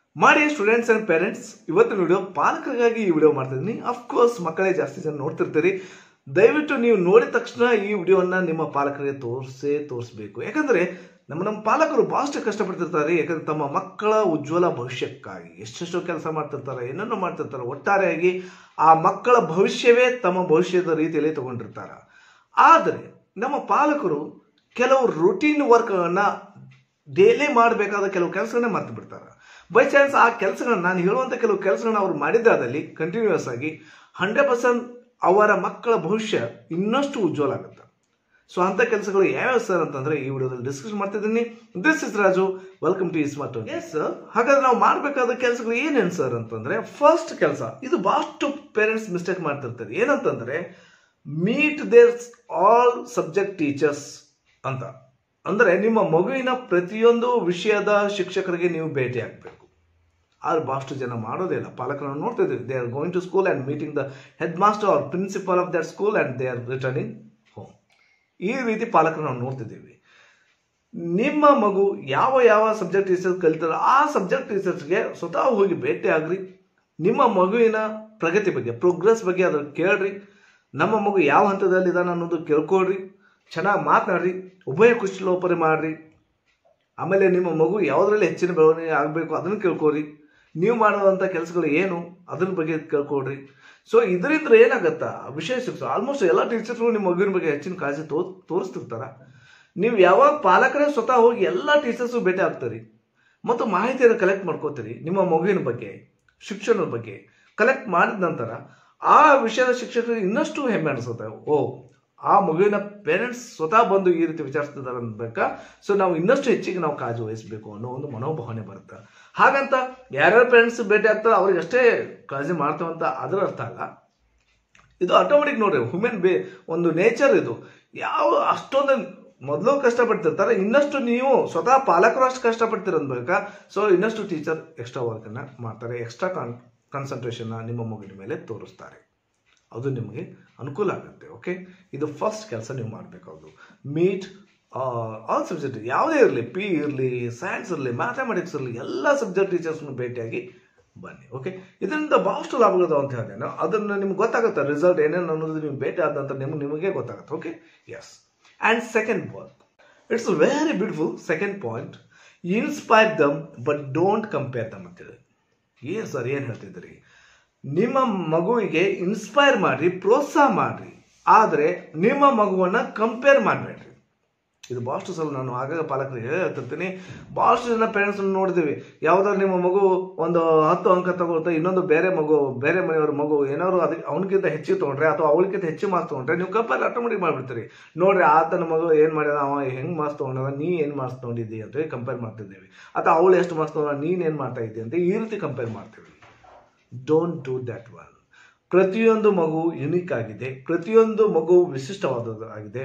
ಮಾಡಿ students and parents ಇವತ್ತಿನ video ಪಾಲಕರಿಗಾಗಿ ಈ ವಿಡಿಯೋ ಮಾಡ್ತಿದ್ದೀನಿ ಅಫ್ಕೋರ್ಸ್ ಮಕ್ಕಳೇ ಜಾಸ್ತಿ ಜನ ನೋಡ್ತಿರ್ತೀರಿ ದಯವಿಟ್ಟು ನೀವು ನೋಡಿದ ತಕ್ಷಣ ಈ ವಿಡಿಯೋನ ನಿಮ್ಮ ಪಾಲಕರಿಗೆ ತೋರಿಸೇ ತೋರಿಸ್ಬೇಕು ಯಾಕಂದ್ರೆ ನಮ್ಮ ನಮ್ಮ ಪಾಲಕರು ಬಹಳಷ್ಟು ಕಷ್ಟಪಡ್ತಿರ್ತಾರೆ ಯಾಕಂದ್ರೆ ತಮ್ಮ ಮಕ್ಕಳ ಉಜ್ವಲ ಭವಿಷ್ಯಕ್ಕಾಗಿ ಎಷ್ಟೆಷ್ಟೋ ಕೆಲಸ ಮಾಡ್ತಿರ್ತಾರೆ ಏನನ್ನೋ ಮಾಡ್ತಿರ್ತಾರೆ ಒಟ್ಟಾರೆಯಾಗಿ ಆ ಮಕ್ಕಳ ಭವಿಷ್ಯವೇ ತಮ್ಮ ಭವಿಷ್ಯದ ರೀತಿಯಲ್ಲಿ ತಗೊಂಡಿರ್ತಾರೆ ಆದರೆ ನಮ್ಮ ಪಾಲಕರು ಕೆಲವು ರುಟೀನ್ ವರ್ಕ್ಗಳನ್ನ ಡೈಲಿ ಮಾಡಬೇಕಾದ ಕೆಲವು ಕೆಲಸಗಳನ್ನ ಮರ್ತು ಬಿಡ್ತಾರೆ ಬೈ ಚಾನ್ಸ್ ಆ ಕೆಲಸಗಳನ್ನ ನಾನು ಹೇಳುವಂಥ ಕೆಲವು ಕೆಲಸಗಳನ್ನ ಅವ್ರು ಮಾಡಿದ್ದಾದಲ್ಲಿ ಕಂಟಿನ್ಯೂಸ್ ಆಗಿ ಹಂಡ್ರೆಡ್ ಪರ್ಸೆಂಟ್ ಅವರ ಮಕ್ಕಳ ಭವಿಷ್ಯ ಇನ್ನಷ್ಟು ಉಜ್ವಲ ಆಗುತ್ತೆ ಸೊ ಅಂತ ಕೆಲಸಗಳು ಯಾವ್ಯಾವ ಸರ್ ಅಂತಂದ್ರೆ ಈ ವಿಡಿಯೋದಲ್ಲಿ ಡಿಸ್ಕಷನ್ ಮಾಡ್ತಿದ್ದೀನಿ this is Raju welcome to smart S sir ಹಾಗಾದ್ರೆ ನಾವು ಮಾಡಬೇಕಾದ ಕೆಲಸಗಳು ಏನೇನು ಸರ್ ಅಂತಂದ್ರೆ ಫಸ್ಟ್ ಕೆಲಸ ಇದು ಬಹಳಷ್ಟು ಪೇರೆಂಟ್ಸ್ ಮಿಸ್ಟೇಕ್ ಮಾಡ್ತಿರ್ತಾರೆ ಏನಂತಂದ್ರೆ meet their all subject teachers ಅಂತ ಅಂದ್ರೆ ನಿಮ್ಮ ಮಗುವಿನ ಪ್ರತಿಯೊಂದು ವಿಷಯದ ಶಿಕ್ಷಕರಿಗೆ ನೀವು ಭೇಟಿ ಆಗಬೇಕು ಆದ್ರೆ ಬಹಳಷ್ಟು ಜನ ಮಾಡೋದೇ ಇಲ್ಲ ಪಾಲಕರನ್ನು ನೋಡ್ತಾ ಇದ್ದೀವಿ they are going to school and meeting the head master or principal of that school and they are returning home ಈ ರೀತಿ ಪಾಲಕರು ನಾವು ನೋಡ್ತಿದ್ದೀವಿ ನಿಮ್ಮ ಮಗು ಯಾವ ಯಾವ ಸಬ್ಜೆಕ್ಟ್ ಟೀಚರ್ಸ್ ಕಲಿತಾರೋ ಆ ಸಬ್ಜೆಕ್ಟ್ ಟೀಚರ್ಸ್ಗೆ ಸ್ವತಃ ಹೋಗಿ ಭೇಟಿ ಆಗ್ರಿ ನಿಮ್ಮ ಮಗುವಿನ ಪ್ರಗತಿ ಬಗ್ಗೆ ಪ್ರೋಗ್ರೆಸ್ ಬಗ್ಗೆ ಅದ್ರ ಕೇಳ್ರಿ ನಮ್ಮ ಮಗು ಯಾವ ಹಂತದಲ್ಲಿ ಇದಾನ ಅನ್ನೋದು ಕೇಳ್ಕೊಳ್ರಿ ಚೆನ್ನಾಗಿ ಮಾತನಾಡ್ರಿ ಉಭಯ ಕುಶಲೋಪರಿ ಮಾಡ್ರಿ ಆಮೇಲೆ ನಿಮ್ಮ ಮಗು ಯಾವುದರಲ್ಲಿ ಹೆಚ್ಚಿನ ಬೆಳವಣಿಗೆ ಆಗಬೇಕು ಅದನ್ನು ಕೇಳ್ಕೊರಿ ನೀವು ಮಾಡುವಂಥ ಕೆಲಸಗಳು ಏನು ಅದ್ರ ಬಗ್ಗೆ ಕೇಳ್ಕೊಳ್ರಿ ಸೊ ಇದರಿಂದ ಏನಾಗತ್ತಾ ವಿಷಯ ಶಿಕ್ಷಣ ಆಲ್ಮೋಸ್ಟ್ ಎಲ್ಲ ಟೀಚರ್ಸ್ಗಳು ನಿಮ್ಮ ಮಗುವಿನ ಬಗ್ಗೆ ಹೆಚ್ಚಿನ ಕಾಳಜಿ ತೋ ತೋರಿಸ್ತಿರ್ತಾರ ನೀವು ಯಾವಾಗ ಪಾಲಕರೇ ಸ್ವತಃ ಹೋಗಿ ಎಲ್ಲ ಟೀಚರ್ಸು ಭೇಟಿ ಆಗ್ತೀರಿ ಮತ್ತು ಮಾಹಿತಿಯನ್ನು ಕಲೆಕ್ಟ್ ಮಾಡ್ಕೋತೀರಿ ನಿಮ್ಮ ಮಗುವಿನ ಬಗ್ಗೆ ಶಿಕ್ಷಣದ ಬಗ್ಗೆ ಕಲೆಕ್ಟ್ ಮಾಡಿದ ನಂತರ ಆ ವಿಷಯದ ಶಿಕ್ಷಕರಿಗೆ ಇನ್ನಷ್ಟು ಹೆಮ್ಮೆ ಅನಿಸುತ್ತೆ ಓ ಆ ಮಗುವಿನ ಪೇರೆಂಟ್ಸ್ ಸ್ವತಃ ಬಂದು ಈ ರೀತಿ ವಿಚಾರಿಸ್ತಿದ್ದಾರೆ ಅನ್ಬೇಕಾ ಸೊ ನಾವು ಇನ್ನಷ್ಟು ಹೆಚ್ಚಿಗೆ ನಾವು ಕಾಳಜಿ ವಹಿಸಬೇಕು ಅನ್ನೋ ಒಂದು ಮನೋಭಾವನೆ ಬರುತ್ತೆ ಹಾಗಂತ ಯಾರ್ಯಾರ ಪೇರೆಂಟ್ಸ್ ಭೇಟಿ ಆಗ್ತಾರೆ ಅವ್ರಿಗೆ ಅಷ್ಟೇ ಕಾಳಜಿ ಮಾಡ್ತಾವಂತ ಅದರ ಅರ್ಥ ಅಲ್ಲ ಇದು ಆಟೋಮೆಟಿಕ್ ನೋಡ್ರಿ ಹ್ಯೂಮನ್ ಬೇ ಒಂದು ನೇಚರ್ ಇದು ಯಾವ ಅಷ್ಟೊಂದು ಮೊದಲು ಕಷ್ಟಪಡ್ತಿರ್ತಾರೆ ಇನ್ನಷ್ಟು ನೀವು ಸ್ವತಃ ಪಾಲಕರು ಅಷ್ಟು ಕಷ್ಟಪಡ್ತೀರ ಅನ್ಬೇಕಾ ಸೊ ಇನ್ನಷ್ಟು ಟೀಚರ್ ಎಕ್ಸ್ಟ್ರಾ ವರ್ಕನ್ನು ಮಾಡ್ತಾರೆ ಎಕ್ಸ್ಟ್ರಾ ಕಾನ್ ಕಾನ್ಸಂಟ್ರೇಷನ್ನ ನಿಮ್ಮ ಮಗುವಿನ ಮೇಲೆ ತೋರಿಸ್ತಾರೆ ಅದು ನಿಮಗೆ ಅನುಕೂಲ ಆಗುತ್ತೆ ಓಕೆ ಇದು ಫಸ್ಟ್ ಕೆಲಸ ನೀವು ಮಾಡಬೇಕಾದ್ರು ಮೀಟ್ ಆಲ್ ಸಬ್ಜೆಕ್ಟ್ ಯಾವುದೇ ಇರಲಿ ಪಿ ಇರಲಿ ಸೈನ್ಸ್ ಇರಲಿ ಮ್ಯಾಥಮೆಟಿಕ್ಸ್ ಇರಲಿ ಎಲ್ಲ ಸಬ್ಜೆಕ್ಟ್ ಟೀಚರ್ಸ್ನು ಭೇಟಿಯಾಗಿ ಬನ್ನಿ ಓಕೆ ಇದರಿಂದ ಬಹಳಷ್ಟು ಲಾಭಗಳು ಅಂತ ಹೇಳಿದೆ ನಾನು ಅದನ್ನು ನಿಮ್ಗೆ ಗೊತ್ತಾಗುತ್ತೆ ರಿಸಲ್ಟ್ ಏನೇನು ಅನ್ನೋದು ನೀವು ಭೇಟಿ ಆದ ನಂತರ ನಿಮ್ಗೆ ನಿಮಗೆ ಗೊತ್ತಾಗುತ್ತೆ okay yes and second point it's very beautiful second point inspire them but don't compare them ಅಂತೇಳಿ ಏನು ಸರ್ ಏನು ಹೇಳ್ತಿದ್ದೀರಿ ನಿಮ್ಮ ಮಗುವಿಗೆ ಇನ್ಸ್ಪೈರ್ ಮಾಡ್ರಿ ಪ್ರೋತ್ಸಾಹ ಮಾಡ್ರಿ ಆದರೆ ನಿಮ್ಮ ಮಗುವನ್ನ ಕಂಪೇರ್ ಮಾಡಬೇಡ್ರಿ ಇದು ಭಾಳಷ್ಟು ಸಲ ನಾನು ಆಗಾಗ ಪಾಲಕರಿಗೆ ಹೇಳ್ತಿರ್ತೀನಿ ಭಾಳಷ್ಟು ಜನ ಪೇರೆಂಟ್ಸ್ ನೋಡಿದೀವಿ ಯಾವ್ದಾದ್ರು ನಿಮ್ಮ ಮಗು ಒಂದು ಹತ್ತು ಅಂಕ ತಗೊಳ್ತಾ ಇನ್ನೊಂದು ಬೇರೆ ಮಗು ಬೇರೆ ಮನೆಯವ್ರ ಮಗು ಏನಾದ್ರು ಅದಕ್ಕೆ ಅವನಿಗಿಂತ ಹೆಚ್ಚಿಗೆ ತೊಗೊಂಡ್ರೆ ಅಥವಾ ಅವಳಿಗಿಂತ ಹೆಚ್ಚು ಮಾರ್ಕ್ಸ್ ತೊಗೊಂಡ್ರೆ ನೀವು ಕಂಪೇರ್ ಆಟೋಮೆಟಿಕ್ ಮಾಡಿಬಿಡ್ತೀರಿ ನೋಡ್ರಿ ಆತನ ಮಗು ಏನು ಮಾಡ್ಯಾನ ಅವ ಹೆಂಗೆ ಮಾರ್ಕ್ಸ್ ತೊಗೊಂಡದ ನೀ ಏನು ಮಾರ್ಕ್ಸ್ ತೊಗೊಂಡಿದ್ದಿ ಅಂತ ಕಂಪೇರ್ ಮಾಡ್ತಿದ್ದೇವೆ ಅಥವಾ ಅವಳು ಎಷ್ಟು ಮಾರ್ಕ್ಸ್ ತೊಗೊಂಡ ನೀನು ಏನು ಮಾಡ್ತಾ ಇದ್ದಿ ಅಂತ ಈ ರೀತಿ ಕಂಪೇರ್ ಮಾಡ್ತೀವಿ ಡೋಂಟ್ ಡೂ ದ್ಯಾಟ್ ಒನ್ ಪ್ರತಿಯೊಂದು ಮಗು ಯುನಿಕ್ ಆಗಿದೆ ಪ್ರತಿಯೊಂದು ಮಗು ವಿಶಿಷ್ಟವಾದದ್ದು ಆಗಿದೆ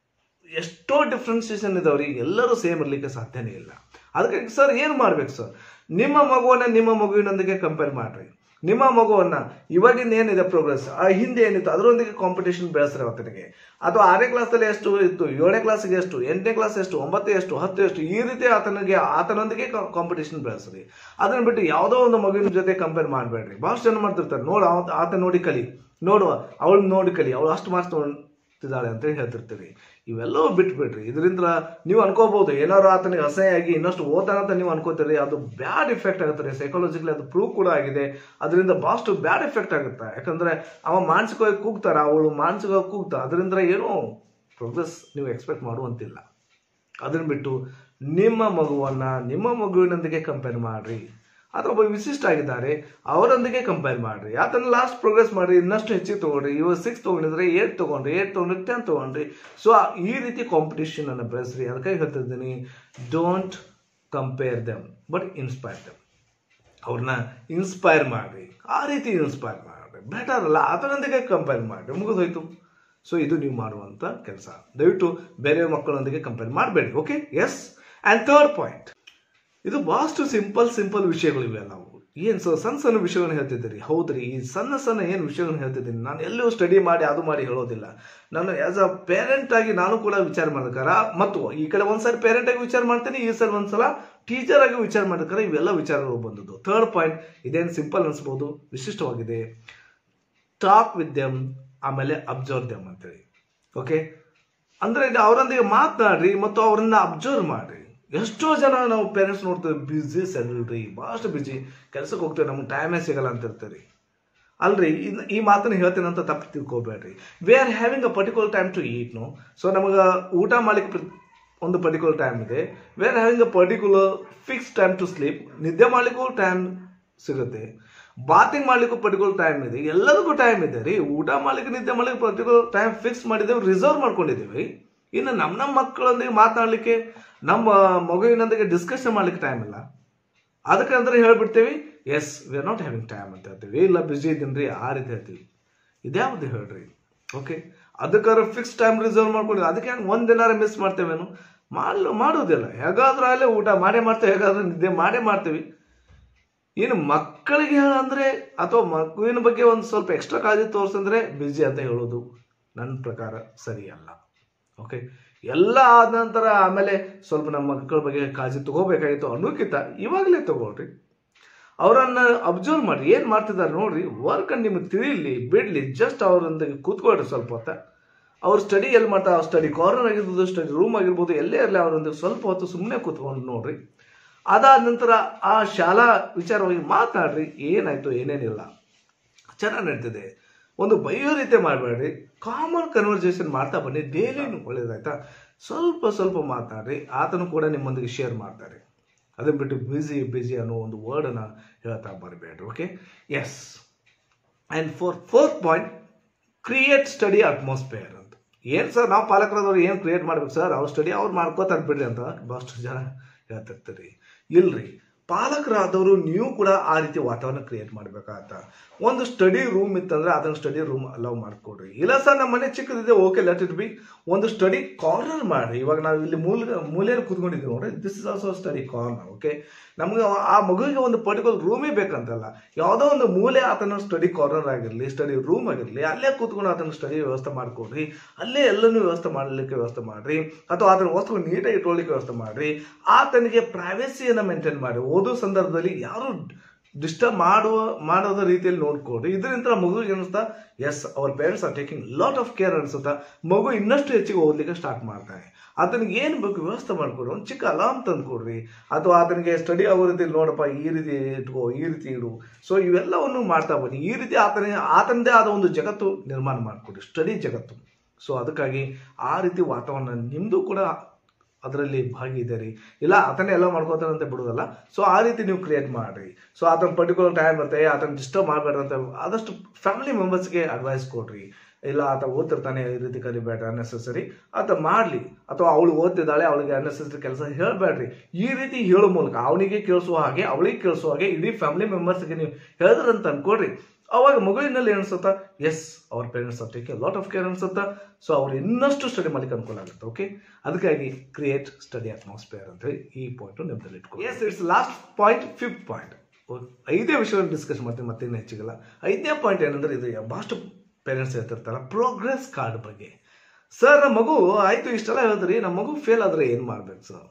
ಎಷ್ಟೋ ಡಿಫ್ರೆನ್ಸಿಯೇಷನ್ ಇದಾವ್ರಿ ಎಲ್ಲರೂ ಸೇಮ್ ಇರಲಿಕ್ಕೆ ಸಾಧ್ಯನೇ ಇಲ್ಲ ಅದಕ್ಕೆ ಸರ್ ಏನು ಮಾಡ್ಬೇಕು ಸರ್ ನಿಮ್ಮ ಮಗುವನ್ನ ನಿಮ್ಮ ಮಗುವಿನೊಂದಿಗೆ ಕಂಪೇರ್ ಮಾಡ್ರಿ ನಿಮ್ಮ ಮಗುವನ್ನ ಇವಾಗಿನ ಏನಿದೆ ಪ್ರೋಗ್ರೆಸ್ ಆ ಹಿಂದೆ ಏನಿತ್ತು ಅದರೊಂದಿಗೆ ಕಾಂಪಿಟೇಷನ್ ಬೆಳೆಸ್ರಿ ಅವತ್ತಿಗೆ ಅಥವಾ ಆರನೇ ಕ್ಲಾಸಲ್ಲಿ ಎಷ್ಟು ಇತ್ತು ಏಳನೇ ಕ್ಲಾಸಿಗೆ ಎಷ್ಟು ಎಂಟನೇ ಕ್ಲಾಸ್ ಎಷ್ಟು ಒಂಬತ್ತು ಎಷ್ಟು ಹತ್ತು ಎಷ್ಟು ಈ ರೀತಿ ಆತನಿಗೆ ಆತನೊಂದಿಗೆ ಕಾಂಪಿಟೇಷನ್ ಬೆಳೆಸ್ರಿ ಅದನ್ನ ಬಿಟ್ಟು ಯಾವುದೋ ಒಂದು ಮಗುವಿನ ಜೊತೆ ಕಂಪೇರ್ ಮಾಡಬೇಡ್ರಿ ಭಾಳಷ್ಟು ಜನ ಮಾಡ್ತಿರ್ತಾರೆ ನೋಡು ಆತ ನೋಡಿ ಕಲಿ ನೋಡುವ ಅವಳು ನೋಡಿ ಕಲಿ ಅವಳು ಅಷ್ಟು ಮಾರ್ಕ್ಸ್ ತೊಗೊಂಡಿದ್ದಾಳೆ ಅಂತ ಹೇಳ್ತಿರ್ತೀರಿ ಇವೆಲ್ಲವೂ ಬಿಟ್ಬಿಡ್ರಿ ಇದರಿಂದ ನೀವು ಅನ್ಕೋಬಹುದು ಏನಾದ್ರು ಆತನಿಗೆ ಅಸಹ್ಯಾಗಿ ಇನ್ನಷ್ಟು ಓದ್ತಾನಂತ ನೀವು ಅನ್ಕೋತೀರಿ ಅದು ಬ್ಯಾಡ್ ಇಫೆಕ್ಟ್ ಆಗುತ್ತೆ ರೀ ಸೈಕಾಲಜಿಕಲಿ ಅದು ಪ್ರೂವ್ ಕೂಡ ಆಗಿದೆ ಅದರಿಂದ ಭಾಳಷ್ಟು ಬ್ಯಾಡ್ ಎಫೆಕ್ಟ್ ಆಗುತ್ತೆ ಯಾಕಂದ್ರೆ ಅವ ಮಾನಸಿಕವಾಗಿ ಕೂಗ್ತಾರ ಅವಳು ಮಾನಸಿಕವಾಗಿ ಕೂಗ್ತಾ ಅದರಿಂದ ಏನೋ ಪ್ರೋಗ್ರೆಸ್ ನೀವು ಎಕ್ಸ್ಪೆಕ್ಟ್ ಮಾಡುವಂತಿಲ್ಲ ಅದನ್ನ ಬಿಟ್ಟು ನಿಮ್ಮ ಮಗುವನ್ನ ನಿಮ್ಮ ಮಗುವಿನೊಂದಿಗೆ ಕಂಪೇರ್ ಮಾಡ್ರಿ ಅಥವಾ ಒಬ್ಬ ವಿಶಿಷ್ಟ ಆಗಿದ್ದಾರೆ ಅವರೊಂದಿಗೆ ಕಂಪೇರ್ ಮಾಡ್ರಿ ಆತನ ಲಾಸ್ಟ್ ಪ್ರೋಗ್ರೆಸ್ ಮಾಡ್ರಿ ಇನ್ನಷ್ಟು ಹೆಚ್ಚಿಗೆ ತಗೊಂಡ್ರಿ ಇವಾಗ ಸಿಕ್ಸ್ ತೊಗೊಂಡಿದ್ರೆ ಏಟ್ ತೊಗೊಂಡ್ರಿ ಏಟ್ ತೊಗೊಂಡ್ರಿ ಟೆನ್ ತೊಗೊಂಡ್ರಿ ಸೊ ಈ ರೀತಿ ಕಾಂಪಿಟೇಷನ್ ಅನ್ನು ಬೆಳೆಸ್ರಿ ಅದಕ್ಕಾಗಿ ಹೇಳ್ತಿದ್ದೀನಿ don't compare them but inspire them ಅವ್ರನ್ನ ಇನ್ಸ್ಪೈರ್ ಮಾಡ್ರಿ ಆ ರೀತಿ ಇನ್ಸ್ಪೈರ್ ಮಾಡ್ರಿ ಬೆಟರ್ ಅಲ್ಲ ಅದರೊಂದಿಗೆ ಕಂಪೇರ್ ಮಾಡ್ರಿ ಮುಗಿದೋಯ್ತು ಸೊ ಇದು ನೀವು ಮಾಡುವಂಥ ಕೆಲಸ ದಯವಿಟ್ಟು ಬೇರೆ ಮಕ್ಕಳೊಂದಿಗೆ ಕಂಪೇರ್ ಮಾಡಬೇಡಿ okay yes and third point ಇದು ಬಹಳಷ್ಟು ಸಿಂಪಲ್ ಸಿಂಪಲ್ ವಿಷಯಗಳಿವೆ ನಾವು ಏನು ಸೊ ಸಣ್ಣ ಸಣ್ಣ ವಿಷಯಗಳನ್ನ ಹೇಳ್ತಿದ್ದೀರಿ ಹೌದ್ರಿ ಈ ಸಣ್ಣ ಸಣ್ಣ ಏನು ವಿಷಯಗಳನ್ನ ಹೇಳ್ತಿದ್ದೀನಿ ನಾನು ಎಲ್ಲೂ ಸ್ಟಡಿ ಮಾಡಿ ಅದು ಮಾಡಿ ಹೇಳೋದಿಲ್ಲ ನಾನು ಆಸ್ ಅ ಪೇರೆಂಟ್ ಆಗಿ ನಾನು ಕೂಡ ವಿಚಾರ ಮಾಡ್ಬೇಕಾರ ಮತ್ತು ಈ ಕಡೆ ಒಂದ್ಸರಿ ಪೇರೆಂಟ್ ಆಗಿ ವಿಚಾರ ಮಾಡ್ತೀನಿ ಈ ಸರಿ ಒಂದ್ಸಲ ಟೀಚರ್ ಆಗಿ ವಿಚಾರ ಮಾಡ್ಬೇಕಾರೆ ಇವೆಲ್ಲ ವಿಚಾರಗಳು ಬಂದದ್ದು ಥರ್ಡ್ ಪಾಯಿಂಟ್ ಇದೇನು ಸಿಂಪಲ್ ಅನ್ಸ್ಬೋದು ವಿಶಿಷ್ಟವಾಗಿದೆ ಟಾಕ್ ವಿತ್ ದೆಮ್ ಆಮೇಲೆ ಅಬ್ಸರ್ವ್ ದೆಮ್ ಅಂತೇಳಿ ಓಕೆ ಅಂದ್ರೆ ಇದು ಅವರೊಂದಿಗೆ ಮಾತನಾಡ್ರಿ ಮತ್ತು ಅವರನ್ನ ಅಬ್ಸರ್ವ್ ಮಾಡ್ರಿ ಎಷ್ಟೋ ಜನ ನಾವು ಪೇರೆಂಟ್ಸ್ ನೋಡ್ತೇವೆ ಬ್ಯುಸಿ ಸೆಲ್ರಿ ಭಾಳಷ್ಟು ಬಿಜಿ ಕೆಲ್ಸಕ್ಕೆ ಹೋಗ್ತೇವೆ ನಮ್ಗೆ ಟೈಮೇ ಸಿಗಲ್ಲ ಅಂತ ಇರ್ತೀರಿ ಅಲ್ರಿ ಇನ್- ಈ ಮಾತನ್ನ ಹೇಳ್ತೀನಿ ಅಂತ ತಪ್ಪು ತಿಳ್ಕೊಬೇಡ್ರಿ we are having a particular time to eat no so ನಮಗೆ ಊಟ ಮಾಡ್ಲಿಕ್ಕೆ ಪ್ರ- ಒಂದು ಪರ್ಟಿಕ್ಯುಲರ್ ಟೈಮ್ ಇದೆ we are having a particular fix time to sleep ನಿದ್ದೆ ಮಾಡ್ಲಿಕ್ಕೂ ಟೈಮ್ ಸಿಗುತ್ತೆ ಬಾತಿಂಗ್ ಮಾಡ್ಲಿಕ್ಕೂ ಪರ್ಟಿಕ್ಯುಲರ್ ಟೈಮ್ ಇದೆ ಎಲ್ಲದಕ್ಕೂ ಟೈಮ್ ಇದೆ ರೀ ಊಟ ಮಾಡ್ಲಿಕ್ಕೆ ನಿದ್ದೆ ಮಾಡ್ಲಿಕ್ಕೆ ಪರ್ಟಿಕ್ಯುಲರ್ ಟೈಮ್ ಫಿಕ್ಸ್ ಮಾಡಿದ್ದೇವೆ ರಿಸರ್ವ್ ಮಾಡ್ಕೊಂಡಿದ್ದೀವಿ ಇನ್ನು ನಮ್ಮ ನಮ್ಮ ಮಕ್ಕಳೊಂದಿಗೆ ಮಾತನಾಡ್ಲಿಕ್ಕೆ ನಮ್ಮ ಮಗುವಿನೊಂದಿಗೆ ಡಿಸ್ಕಷನ್ ಮಾಡ್ಲಿಕ್ಕೆ ಟೈಮ್ ಇಲ್ಲ ಅದಕ್ಕೆ ಅಂದ್ರೆ ಹೇಳ್ಬಿಡ್ತೀವಿ yes we are not having time ಅಂತ ಹೇಳ್ತೀವಿ ಇಲ್ಲ ಬಿಜಿ ಇದ್ದೀನಿ ರೀ ಆ ರೀತಿ ಹೇಳ್ತೀವಿ ಇದ್ಯಾವುದು ಹೇಳ್ರಿ ಓಕೆ ಅದಕ್ಕಾದ್ರೆ ಫಿಕ್ಸ್ ಟೈಮ್ ರಿಸರ್ವ್ ಮಾಡ್ಕೊಂಡು ಅದಕ್ಕೆ ಹೆಂಗೆ ಒಂದು ದಿನಾರ ಮಿಸ್ ಮಾಡ್ತೇವೇನು ಮಾಡಲು ಮಾಡೋದಿಲ್ಲ ಹೇಗಾದ್ರೂ ಅಲ್ಲೇ ಊಟ ಮಾಡೇ ಮಾಡ್ತೇವೆ ಹೇಗಾದ್ರೂ ನಿದ್ದೆ ಮಾಡೇ ಮಾಡ್ತೀವಿ ಇನ್ನು ಮಕ್ಕಳಿಗೆ ಹೇಳಂದ್ರೆ ಅಥವಾ ಮಗುವಿನ ಬಗ್ಗೆ ಒಂದು ಸ್ವಲ್ಪ ಎಕ್ಸ್ಟ್ರಾ ಕಾಳಜಿ ತೋರಿಸಂದ್ರೆ ಬಿಜಿ ಅಂತ ಹೇಳೋದು ನನ್ನ ಪ್ರಕಾರ ಸರಿಯಲ್ಲ ಓಕೆ ಎಲ್ಲ ಆದ ನಂತರ ಆಮೇಲೆ ಸ್ವಲ್ಪ ನಮ್ಮ ಮಕ್ಕಳ ಬಗ್ಗೆ ಕಾಳಜಿ ತಗೋಬೇಕಾಗಿತ್ತು ಅನ್ನೋಕ್ಕಿಂತ ಇವಾಗಲೇ ತಗೊಳ್ರಿ ಅವರನ್ನ ಅಬ್ಸರ್ವ್ ಮಾಡಿ ಏನು ಮಾಡ್ತಿದ್ದಾರೆ ನೋಡ್ರಿ ವರ್ಕ್ ನಿಮಗೆ ತಿಳಿಲಿ ಬಿಡ್ಲಿ ಜಸ್ಟ್ ಅವರೊಂದಿಗೆ ಕೂತ್ಕೊಳ್ರಿ ಸ್ವಲ್ಪ ಹೊತ್ತ ಅವ್ರ ಸ್ಟಡಿ ಎಲ್ಲಿ ಮಾಡ್ತಾರೆ ಅವ್ರ ಸ್ಟಡಿ ಕಾರ್ನರ್ ಆಗಿರ್ಬೋದು ಸ್ಟಡಿ ರೂಮ್ ಆಗಿರ್ಬೋದು ಎಲ್ಲೇ ಇರಲಿ ಅವರೊಂದಿಗೆ ಸ್ವಲ್ಪ ಹೊತ್ತು ಸುಮ್ಮನೆ ಕೂತ್ಕೊಂಡು ನೋಡ್ರಿ ಅದಾದ ನಂತರ ಆ ಶಾಲಾ ವಿಚಾರವಾಗಿ ಮಾತಾಡ್ರಿ ಏನಾಯ್ತು ಏನೇನಿಲ್ಲ ಚೆನ್ನಾಗಿ ನಡೀತಿದೆ ಒಂದು ಬೈಯೋ ರೀತಿ ಮಾಡಬೇಡ್ರಿ ಕಾಮನ್ ಕನ್ವರ್ಸೇಷನ್ ಮಾಡ್ತಾ ಬನ್ನಿ ಡೈಲಿ ಒಳ್ಳೇದಾಯ್ತಾ ಸ್ವಲ್ಪ ಸ್ವಲ್ಪ ಮಾತಾಡ್ರಿ ಆತನು ಕೂಡ ನಿಮ್ಮೊಂದಿಗೆ ಶೇರ್ ಮಾಡ್ತಾರೆ ಅದನ್ನ ಬಿಟ್ಟು ಬ್ಯುಸಿ ಬ್ಯುಸಿ ಅನ್ನೋ ಒಂದು ವರ್ಡನ್ನ ಹೇಳ್ತಾ ಬರಬೇಡ್ರಿ okay yes and four fourth point create study atmosphere ಅಂತ ಏನು ಸರ್ ನಾವು ಪಾಲಕರಾದವ್ರು ಏನು ಕ್ರಿಯೇಟ್ ಮಾಡ್ಬೇಕು ಸರ್ ಅವ್ರ ಸ್ಟಡಿ ಅವ್ರು ಮಾಡ್ಕೋತಾರೆ ಬಿಡ್ರಿ ಅಂತ ಭಾಳಷ್ಟು ಜನ ಹೇಳ್ತಿರ್ತೀರಿ ಇಲ್ರಿ ಪಾಲಕರಾದವರು ನೀವು ಕೂಡ ಆ ರೀತಿ ವಾತಾವರಣ ಕ್ರಿಯೇಟ್ ಮಾಡ್ಬೇಕಾಗತ್ತ ಒಂದು ಸ್ಟಡಿ ರೂಮ್ ಇತ್ತಂದ್ರೆ ಅದನ್ನ ಸ್ಟಡಿ ರೂಮ್ ಅಲೌ ಮಾಡ್ಕೊಡ್ರಿ ಇಲ್ಲ ಸರ್ ನಮ್ಮ ಮನೆ ಚಿಕ್ಕದಿದೆ ಓಕೆ ಲೆಟ್ ಇಟ್ ಬಿ ಒಂದು ಸ್ಟಡಿ ಕಾರ್ನರ್ ಮಾಡ್ರಿ ಇವಾಗ ನಾವು ಇಲ್ಲಿ ಮೂಲ ಮೂಲೆಯಲ್ಲಿ ಕೂತ್ಕೊಂಡಿದ್ದೀವಿ ನೋಡ್ರಿ this is also study corner okay ನಮ್ಗೆ ಆ ಮಗುವಿಗೆ ಒಂದು ಪರ್ಟಿಕ್ಯುಲರ್ ರೂಮೇ ಬೇಕಂತಲ್ಲ ಯಾವುದೋ ಒಂದು ಮೂಲೆ ಆತನ ಸ್ಟಡಿ ಕಾರ್ನರ್ ಆಗಿರಲಿ ಸ್ಟಡಿ ರೂಮ್ ಆಗಿರಲಿ ಅಲ್ಲೇ ಕೂತ್ಕೊಂಡು ಆತನ ಸ್ಟಡಿ ವ್ಯವಸ್ಥೆ ಮಾಡ್ಕೊಡ್ರಿ ಅಲ್ಲೇ ಎಲ್ಲನೂ ವ್ಯವಸ್ಥೆ ಮಾಡಲಿಕ್ಕೆ ವ್ಯವಸ್ಥೆ ಮಾಡ್ರಿ ಅಥವಾ ಅದನ್ನ ವಸ್ತುಗಳು ನೀಟಾಗಿ ಇಟ್ಕೊಳ್ಳಿಕ್ಕೆ ವ್ಯವಸ್ಥೆ ಮಾಡ್ರಿ ಆತನಿಗೆ ಪ್ರೈವೇಸಿಯನ್ನು ಮೇಂಟೈನ್ ಮಾಡಿ ಓದೋ ಸಂದರ್ಭದಲ್ಲಿ ಯಾರು ಡಿಸ್ಟರ್ಬ್ ಮಾಡುವ ಮಾಡೋದ ರೀತಿಯಲ್ಲಿ ನೋಡ್ಕೊಡ್ರಿ ಇದರಿಂದ ಮಗುವಿಗೆ ಅನಿಸ್ತಾ yes our parents are taking lot of care ಅನ್ಸುತ್ತಾ ಮಗು ಇನ್ನಷ್ಟು ಹೆಚ್ಚಿಗೆ ಓದ್ಲಿಕ್ಕೆ ಸ್ಟಾರ್ಟ್ ಮಾಡ್ತಾನೆ ಆತನಿಗೆ ಏನು ಬೇಕು ವ್ಯವಸ್ಥೆ ಮಾಡ್ಕೊಡ್ರಿ ಒಂದು ಚಿಕ್ಕ ಅಲಾರ್ಮ್ ತಂದು ಕೊಡ್ರಿ ಅಥವಾ ಆತನಿಗೆ ಸ್ಟಡಿ ಆಗೋ ರೀತಿ ನೋಡಪ್ಪ ಈ ರೀತಿ ಇಟ್ಕೋ ಈ ರೀತಿ ಇಡು ಸೊ ಇವೆಲ್ಲವನ್ನು ಮಾಡ್ತಾ ಬನ್ನಿ ಈ ರೀತಿ ಆತನಿಗೆ ಆತನದೇ ಆದ ಒಂದು ಜಗತ್ತು ನಿರ್ಮಾಣ ಮಾಡಿಕೊಡ್ರಿ ಸ್ಟಡಿ ಜಗತ್ತು ಸೊ ಅದಕ್ಕಾಗಿ ಆ ರೀತಿ ವಾತಾವರಣ ನಿಮ್ಮದು ಕೂಡ ಅದರಲ್ಲಿ ಭಾಗಿದ್ದೀರಿ ಇಲ್ಲ ಆತನೇ ಎಲ್ಲ ಮಾಡ್ಕೋತಾನೆ ಅಂತ ಬಿಡೋದಲ್ಲ ಸೊ ಆ ರೀತಿ ನೀವು ಕ್ರಿಯೇಟ್ ಮಾಡ್ರಿ ಸೊ ಆತನ ಪರ್ಟಿಕ್ಯುಲರ್ ಟೈಮ್ ಬರುತ್ತೆ ಆತನ ಡಿಸ್ಟರ್ಬ್ ಮಾಡಬೇಡ್ರಿ ಅಂತ ಆದಷ್ಟು ಫ್ಯಾಮಿಲಿ ಮೆಂಬರ್ಸ್ಗೆ ಅಡ್ವೈಸ್ ಕೊಡ್ರಿ ಇಲ್ಲ ಆತ ಓದ್ತಿರ್ತಾನೆ ಈ ರೀತಿ ಕರಿಬೇಡ ಅನ್ನೆಸೆಸರಿ ಆತ ಮಾಡಲಿ ಅಥವಾ ಅವಳು ಓದ್ತಿದ್ದಾಳೆ ಅವಳಿಗೆ ಅನ್ನೆಸೆಸರಿ ಕೆಲಸ ಹೇಳಬೇಡ್ರಿ ಈ ರೀತಿ ಹೇಳೋ ಮೂಲಕ ಅವನಿಗೆ ಕೇಳಿಸುವ ಹಾಗೆ ಅವಳಿಗೆ ಕೇಳಿಸುವ ಹಾಗೆ ಇಡೀ ಫ್ಯಾಮಿಲಿ ಮೆಂಬರ್ಸ್ಗೆ ನೀವು ಹೇಳಿದ್ರಂತ ಅನ್ಕೊಡ್ರಿ ಅವಾಗ ಮಗುವಿನಲ್ಲಿ ಏನಿಸುತ್ತಾ ಎಸ್ ಅವ್ರ parents are taking lot of care ಅನ್ಸುತ್ತಾ ಸೊ ಅವ್ರು ಇನ್ನಷ್ಟು ಸ್ಟಡಿ ಮಾಡ್ಲಿಕ್ಕೆ ಅನುಕೂಲ ಆಗುತ್ತೆ ಓಕೆ ಅದಕ್ಕಾಗಿ ಕ್ರಿಯೇಟ್ ಸ್ಟಡಿ ಅಟ್ಮಾಸ್ಫಿಯರ್ ಅಂತ ಹೇಳಿ ಈ ಪಾಯಿಂಟ್ ನಿಮ್ದಲ್ಲಿ ಇಟ್ಕೊ yes it's last point fifth point ಐದೇ ವಿಷಯವನ್ನು ಡಿಸ್ಕಸ್ ಮಾಡ್ತೀನಿ ಮತ್ತೇನು ಹೆಚ್ಚಿಗಲ್ಲ ಐದನೇ ಪಾಯಿಂಟ್ ಏನಂದ್ರೆ ಇದು ಭಾಳಷ್ಟು ಪೇರೆಂಟ್ಸ್ ಹೇಳ್ತಿರ್ತಾರ ಪ್ರೋಗ್ರೆಸ್ ಕಾರ್ಡ್ ಬಗ್ಗೆ ಸರ್ ನಮ್ಮ ಮಗು ಆಯ್ತು ಇಷ್ಟೆಲ್ಲ ಹೇಳಿದ್ರಿ ನಮ್ಮ ಮಗು ಫೇಲ್ ಆದ್ರೆ ಏನು ಮಾಡ್ಬೇಕು ಸರ್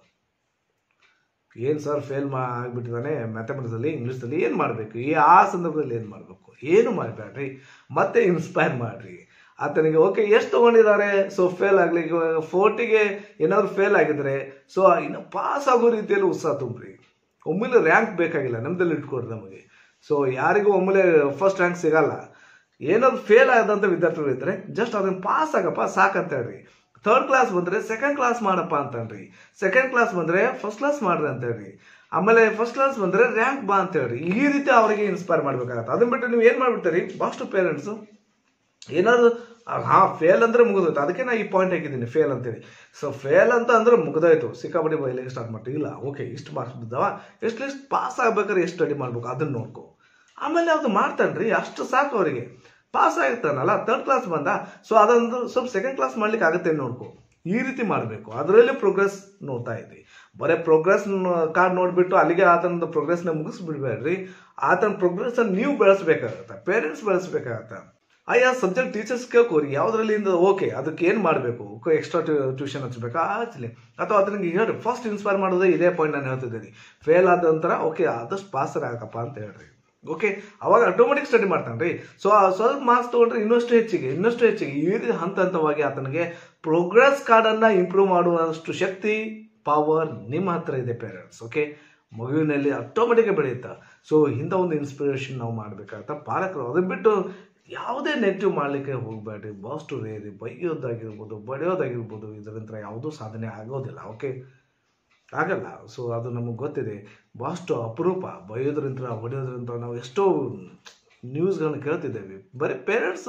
ಏನು ಸರ್ ಫೇಲ್ ಮಾ ಆಗಿಬಿಟ್ಟಿದ್ದಾನೆ ಮ್ಯಾಥಮೆಟಿಕ್ಸಲ್ಲಿ ಇಂಗ್ಲೀಷಲ್ಲಿ ಏನು ಮಾಡಬೇಕು ಈ ಆ ಸಂದರ್ಭದಲ್ಲಿ ಏನು ಮಾಡಬೇಕು ಏನು ಮಾಡಬೇಡ್ರಿ ಮತ್ತೆ ಇನ್ಸ್ಪೈರ್ ಮಾಡಿರಿ ಆತನಿಗೆ ಓಕೆ ಎಷ್ಟು ತೊಗೊಂಡಿದ್ದಾರೆ ಸೊ ಫೇಲ್ ಆಗ್ಲಿಕ್ಕೆ ಫೋರ್ಟಿಗೆ ಏನಾದ್ರು ಫೇಲ್ ಆಗಿದ್ರೆ ಸೊ ಇನ್ನು ಪಾಸ್ ಆಗೋ ರೀತಿಯಲ್ಲಿ ಉತ್ಸಾಹ ತುಂಬ್ರಿ ಒಮ್ಮೆಲೆ ರ್ಯಾಂಕ್ ಬೇಕಾಗಿಲ್ಲ ನಮ್ದಲ್ಲಿ ಇಟ್ಕೊಡ್ರಿ ನಮಗೆ ಸೊ ಯಾರಿಗೂ ಒಮ್ಮೆಲೆ ಫಸ್ಟ್ ರ್ಯಾಂಕ್ ಸಿಗಲ್ಲ ಏನಾದ್ರು ಫೇಲ್ ಆದಂಥ ವಿದ್ಯಾರ್ಥಿಗಳು ಇದ್ರೆ ಜಸ್ಟ್ ಅದನ್ನ ಪಾಸ್ ಆಗಪ್ಪ ಸಾಕಂತ ಹೇಳ್ರಿ ಥರ್ಡ್ ಕ್ಲಾಸ್ ಬಂದ್ರೆ ಸೆಕೆಂಡ್ ಕ್ಲಾಸ್ ಮಾಡಪ್ಪ ಅಂತನ್ರಿ ಸೆಕೆಂಡ್ ಕ್ಲಾಸ್ ಬಂದ್ರೆ ಫಸ್ಟ್ ಕ್ಲಾಸ್ ಮಾಡ್ರಿ ಅಂತ ಹೇಳ್ರಿ ಆಮೇಲೆ ಫಸ್ಟ್ ಕ್ಲಾಸ್ ಬಂದ್ರೆ ರ್ಯಾಂಕ್ ಬಾ ಅಂತ ಹೇಳ್ರಿ ಈ ರೀತಿ ಅವರಿಗೆ ಇನ್ಸ್ಪೈರ್ ಮಾಡ್ಬೇಕಾಗತ್ತೆ ಅದನ್ನ ಬಿಟ್ಟು ನೀವು ಏನ್ ಮಾಡ್ಬಿಡ್ತೀರಿ ಭಾಳಷ್ಟು ಪೇರೆಂಟ್ಸ್ ಏನಾದ್ರು ಹಾ ಫೇಲ್ ಅಂದ್ರೆ ಮುಗಿದೋಯ್ತು ಅದಕ್ಕೆ ನಾ ಈ ಪಾಯಿಂಟ್ ಹಾಕಿದ್ದೀನಿ ಫೇಲ್ ಅಂತೇಳಿ ಸೊ ಫೇಲ್ ಅಂತ ಅಂದ್ರೆ ಮುಗಿದೋಯ್ತು ಸಿಕ್ಕಾಪಟ್ಟಿ ಬೈಲಿಕ್ಕೆ ಸ್ಟಾರ್ಟ್ ಮಾಡ್ತೀವಿ ಇಲ್ಲ ಓಕೆ ಇಷ್ಟು ಮಾರ್ಕ್ಸ್ ಬಿದ್ದಾವ ಎಷ್ಟು ಲಿಸ್ಟ್ ಪಾಸ್ ಆಗ್ಬೇಕಾದ್ರೆ ಎಷ್ಟು ಸ್ಟಡಿ ಮಾಡ್ಬೇಕು ಅದನ್ನ ನೋಡ್ಕೊ ಆಮೇಲೆ ಅದು ಮಾಡ್ತಾನ್ರಿ ಅಷ್ಟು ಸಾಕು ಅವರಿಗೆ ಪಾಸ್ ಆಗಿರ್ತಾನಲ್ಲ ಥರ್ಡ್ ಕ್ಲಾಸ್ ಬಂದ ಸೊ ಅದೊಂದು ಸ್ವಲ್ಪ ಸೆಕೆಂಡ್ ಕ್ಲಾಸ್ ಮಾಡ್ಲಿಕ್ಕೆ ಆಗುತ್ತೆ ನೋಡ್ಕೊ ಈ ರೀತಿ ಮಾಡಬೇಕು ಅದರಲ್ಲಿ ಪ್ರೋಗ್ರೆಸ್ ನೋಡ್ತಾ ಇದ್ರಿ ಬರೀ ಪ್ರೋಗ್ರೆಸ್ ಕಾರ್ಡ್ ನೋಡಿಬಿಟ್ಟು ಅಲ್ಲಿಗೆ ಆತನ ಪ್ರೋಗ್ರೆಸ್ನ ಮುಗಿಸ್ಬಿಡ್ಬೇಡ್ರಿ ಆತನ ಪ್ರೋಗ್ರೆಸ್ ನೀವು ಬೆಳೆಸ್ಬೇಕಾಗತ್ತೆ ಪೇರೆಂಟ್ಸ್ ಬೆಳೆಸ್ಬೇಕಾಗತ್ತೆ ಆಯಾ ಸಬ್ಜೆಕ್ಟ್ ಟೀಚರ್ಸ್ ಕೇಳ್ಕೋರಿ ಯಾವುದ್ರಲ್ಲಿ ಓಕೆ ಅದಕ್ಕೆ ಏನು ಮಾಡಬೇಕು ಎಕ್ಸ್ಟ್ರಾ ಟ್ಯೂಷನ್ ಹಚ್ಬೇಕಾ ಹಚ್ಚಲಿ ಅಥವಾ ಅದನ್ನ ಹೇಳ್ರಿ ಫಸ್ಟ್ ಇನ್ಸ್ಪೈರ್ ಮಾಡೋದೇ ಇದೇ ಪಾಯಿಂಟ್ ನಾನು ಹೇಳ್ತಿದ್ದೀನಿ ಫೇಲ್ ಆದ ನಂತರ ಓಕೆ ಆದಷ್ಟು ಪಾಸರ್ ಆಗಪ್ಪ ಅಂತ ಹೇಳ್ರಿ ಓಕೆ ಅವಾಗ ಆಟೋಮೆಟಿಕ್ ಸ್ಟಡಿ ಮಾಡ್ತಾನೆ ರೀ ಸೊ ಸ್ವಲ್ಪ ಮಾರ್ಕ್ಸ್ ತೊಗೊಂಡ್ರೆ ಇನ್ನಷ್ಟು ಹೆಚ್ಚಿಗೆ ಇನ್ನಷ್ಟು ಹೆಚ್ಚಿಗೆ ಈ ರೀತಿ ಹಂತ ಹಂತವಾಗಿ ಆತನಿಗೆ ಪ್ರೋಗ್ರೆಸ್ ಕಾರ್ಡನ್ನು ಇಂಪ್ರೂವ್ ಮಾಡುವಷ್ಟು ಶಕ್ತಿ ಪವರ್ ನಿಮ್ಮ ಹತ್ರ ಇದೆ ಪೇರೆಂಟ್ಸ್ ಓಕೆ ಮಗುವಿನಲ್ಲಿ ಆಟೋಮೆಟಿಕ್ ಬೆಳೆಯುತ್ತಾ ಸೊ ಇಂಥ ಒಂದು ಇನ್ಸ್ಪಿರೇಷನ್ ನಾವು ಮಾಡಬೇಕಾಗತ್ತಾ ಪಾಲಕರು ಅದನ್ನ ಬಿಟ್ಟು ಯಾವುದೇ ನೆಗೆಟಿವ್ ಮಾಡಲಿಕ್ಕೆ ಹೋಗಬೇಡ್ರಿ ಬಾಸ್ಟು ರೇರಿ ಬೈಯೋದಾಗಿರ್ಬೋದು ಬಡಿಯೋದಾಗಿರ್ಬೋದು ಇದರಿಂದ ಯಾವುದೂ ಸಾಧನೆ ಆಗೋದಿಲ್ಲ ಓಕೆ ಆಗಲ್ಲ ಸೊ ಅದು ನಮಗೆ ಗೊತ್ತಿದೆ ಭಾಳಷ್ಟು ಅಪರೂಪ ಬೈಯೋದ್ರಿಂದ ಹೊಡೆಯೋದ್ರಿಂದ ನಾವು ಎಷ್ಟೋ ನ್ಯೂಸ್ಗಳನ್ನ ಕೇಳ್ತಿದ್ದೇವೆ ಬರೀ parents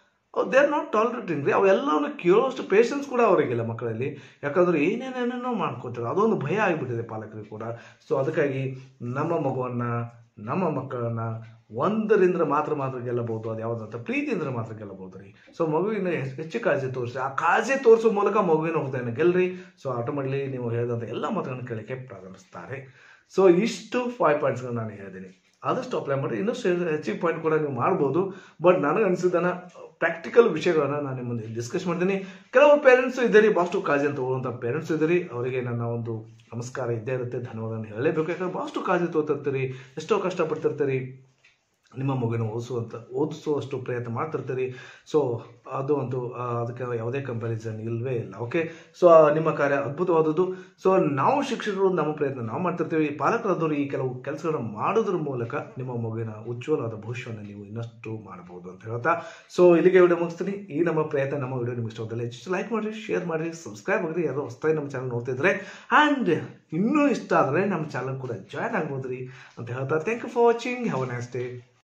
they are not tolerating ರೀ ಅವೆಲ್ಲವನ್ನು ಕೇಳೋಷ್ಟು ಪೇಷನ್ಸ್ ಕೂಡ ಅವರಿಗಿಲ್ಲ ಮಕ್ಕಳಲ್ಲಿ ಯಾಕಂದ್ರೆ ಏನೇನೇನೇನೋ ಮಾಡ್ಕೊತಾರೆ ಅದೊಂದು ಭಯ ಆಗಿಬಿಟ್ಟಿದೆ ಪಾಲಕರಿಗೆ ಕೂಡ ಸೊ ಅದಕ್ಕಾಗಿ ನಮ್ಮ ಮಗುವನ್ನು ನಮ್ಮ ಮಕ್ಕಳನ್ನ ಒಂದರಿಂದ ಮಾತ್ರ ಮಾತ್ರ ಗೆಲ್ಲಬಹುದು ಅದು ಯಾವುದಂತ ಪ್ರೀತಿಯಿಂದ ಮಾತ್ರ ಗೆಲ್ಲಬಹುದು ರೀ ಸೊ ಮಗುವಿನ ಹೆಚ್- ಹೆಚ್ಚು ಕಾಳಜಿ ತೋರಿಸಿ ಆ ಕಾಳಜಿ ತೋರಿಸೋ ಮೂಲಕ ಮಗುವಿನ ಹೃದಯನ ಗೆಲ್ರಿ ಸೊ ಆಟೋಮೆಟ್ಲಿ ನೀವು ಹೇಳಿದಂಥ ಎಲ್ಲ ಮಾತುಗಳನ್ನು ಕೇಳಕ್ಕೆ ಪ್ರಾರಂಭಿಸ್ತಾರೆ ಸೊ ಇಷ್ಟು ಫೈವ್ ಪಾಯಿಂಟ್ಸ್ಗಳನ್ನ ನಾನು ಹೇಳಿದ್ದೀನಿ ಆದಷ್ಟು ಅಪ್ಲೈ ಮಾಡಿ ಇನ್ನಷ್ಟು ಹೆಚ್ಚಿಗೆ ಪಾಯಿಂಟ್ ಕೂಡ ನೀವು ಮಾಡ್ಬೋದು ಬಟ್ ನನಗೆ ಅನಿಸಿದ್ದನ್ನ ಪ್ರಾಕ್ಟಿಕಲ್ ವಿಷಯಗಳನ್ನ ನಾನು ನಿಮ್ಮ ಮುಂದೆ ಡಿಸ್ಕಸ್ ಮಾಡ್ತೀನಿ ಕೆಲವು ಪೇರೆಂಟ್ಸ್ ಇದ್ದೀರಿ ಭಾಳಷ್ಟು ಕಾಳಜಿ ಅಂತ ತಗೊಳ್ಳುವಂಥ ಪೇರೆಂಟ್ಸ್ ಇದ್ದೀರಿ ಅವರಿಗೆ ನನ್ನ ಒಂದು ನಮಸ್ಕಾರ ಇದ್ದೇ ಇರುತ್ತೆ ಧನ್ಯವಾದ ಹೇಳಲೇಬೇಕು ಯಾಕಂದ್ರೆ ಭಾಳಷ್ಟು ಕಾಳಜಿ ತೋತಿರ್ತೀರಿ ಎಷ್ಟೋ ಕಷ್ಟಪಡ್ತಿರ್ತೀರಿ ನಿಮ್ಮ ಮಗುವಿನ ಓದಿಸುವಂಥ ಓದಿಸುವಷ್ಟು ಪ್ರಯತ್ನ ಮಾಡ್ತಿರ್ತೀರಿ ಸೊ ಅದು ಅಂತೂ ಆ, ಅದಕ್ಕೆ ಯಾವುದೇ ಕಂಪ್ಯಾರಿಸನ್ ಇಲ್ಲವೇ ಇಲ್ಲ ಓಕೆ ಸೊ ನಿಮ್ಮ ಕಾರ್ಯ ಅದ್ಭುತವಾದದ್ದು ಸೊ ನಾವು ಶಿಕ್ಷಕರು ನಮ್ಮ ಪ್ರಯತ್ನ ನಾವು ಮಾಡ್ತಿರ್ತೀವಿ ಪಾಲಕರಾದವರು ಈ ಕೆಲವು ಕೆಲಸಗಳನ್ನ ಮಾಡೋದ್ರ ಮೂಲಕ ನಿಮ್ಮ ಮಗುವಿನ ಉಜ್ವಲವಾದ ಭವಿಷ್ಯವನ್ನು ನೀವು ಇನ್ನಷ್ಟು ಮಾಡಬಹುದು ಅಂತ ಹೇಳ್ತಾ ಸೊ ಇಲ್ಲಿಗೆ ವಿಡಿಯೋ ಮುಗಿಸ್ತೀನಿ ಈ ನಮ್ಮ ಪ್ರಯತ್ನ ನಮ್ಮ ವಿಡಿಯೋ ನಿಮಗೆ ಇಷ್ಟವಾದಲ್ಲಿ ಹೆಚ್ಚು ಲೈಕ್ ಮಾಡಿರಿ ಶೇರ್ ಮಾಡಿರಿ ಸಬ್ಸ್ಕ್ರೈಬ್ ಆಗಿರಿ ಯಾರೋ ಹೊಸದಾಗಿ ನಮ್ಮ ಚಾನಲ್ ನೋಡ್ತಿದ್ರೆ ಆ್ಯಂಡ್ ಇನ್ನೂ ಇಷ್ಟ ಆದರೆ ನಮ್ಮ ಚಾನಲ್ ಕೂಡ ಜಾಯ್ನ್ ಆಗ್ಬೋದು ರೀ ಅಂತ ಹೇಳ್ತಾ thank you for watching have a nice day